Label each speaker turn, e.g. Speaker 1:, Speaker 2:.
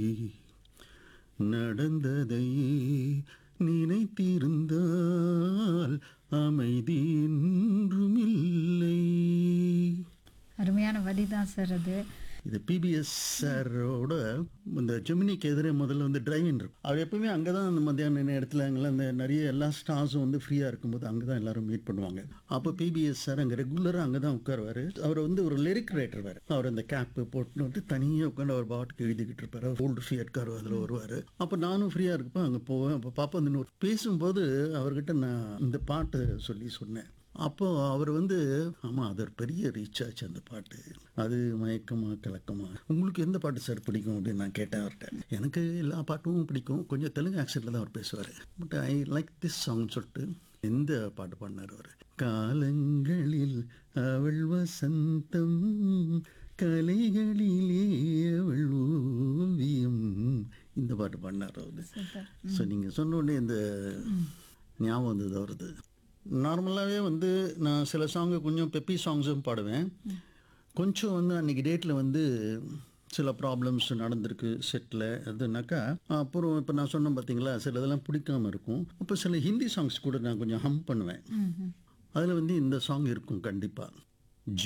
Speaker 1: நடந்ததை நினைத்திருந்தால் அமைதி என்றுமில்லை
Speaker 2: அருமையான வரி தான் சார் அது
Speaker 1: இது பிபிஎஸ் சாரோட இந்த ஜெமினிக்கு எதிரே முதல்ல வந்து டிரைவிங் இருக்கும் அவர் எப்பவுமே அங்கே தான் அந்த மத்தியான நேரத்தில் அங்கெல்லாம் அந்த நிறைய எல்லா ஸ்டார்ஸும் வந்து ஃப்ரீயாக இருக்கும்போது அங்கே தான் எல்லாரும் மீட் பண்ணுவாங்க அப்போ பிபிஎஸ் சார் அங்கே ரெகுலராக அங்கே தான் உட்காருவார் அவர் வந்து ஒரு லிரிக் ரைட்டர் வேறு அவர் அந்த கேப்பு போட்டுன்னு வந்து தனியாக உட்காந்து அவர் பாட்டுக்கு எழுதிக்கிட்டு இருப்பார் ஓல்டு ஃபியட் கார் அதில் வருவார் அப்போ நானும் ஃப்ரீயாக இருக்கப்போ அங்கே போவேன் அப்போ பாப்பா வந்து பேசும்போது அவர்கிட்ட நான் இந்த பாட்டு சொல்லி சொன்னேன் அப்போ அவர் வந்து ஆமாம் அது ஒரு பெரிய ரீச் ஆச்சு அந்த பாட்டு அது மயக்கமா கலக்கமா உங்களுக்கு எந்த பாட்டு சார் பிடிக்கும் அப்படின்னு நான் கேட்டேன் அவர்கிட்ட எனக்கு எல்லா பாட்டும் பிடிக்கும் கொஞ்சம் தெலுங்கு ஆக்சென்ட்ல தான் அவர் பேசுவார் but I like this song சொல்லிட்டு எந்த பாட்டு பாடினார் அவர் காலங்களில் அவள் வசந்தம் கலைகளிலே அவள் ஓவியம் இந்த பாட்டு பாடினார் அவர்
Speaker 2: சூப்பர்
Speaker 1: ஸோ நீங்கள் சொன்ன உடனே இந்த ஞாபகம் வந்தது வருது நார்மலாகவே வந்து நான் சில சாங்கு கொஞ்சம் பெப்பி சாங்ஸும் பாடுவேன் கொஞ்சம் வந்து அன்றைக்கி டேட்டில் வந்து சில ப்ராப்ளம்ஸ் நடந்திருக்கு செட்டில் அதுனாக்கா அப்புறம் இப்போ நான் சொன்னேன் பார்த்தீங்களா சில இதெல்லாம் பிடிக்காம இருக்கும் அப்போ சில ஹிந்தி சாங்ஸ் கூட நான் கொஞ்சம் ஹம் பண்ணுவேன் அதில் வந்து இந்த சாங் இருக்கும் கண்டிப்பாக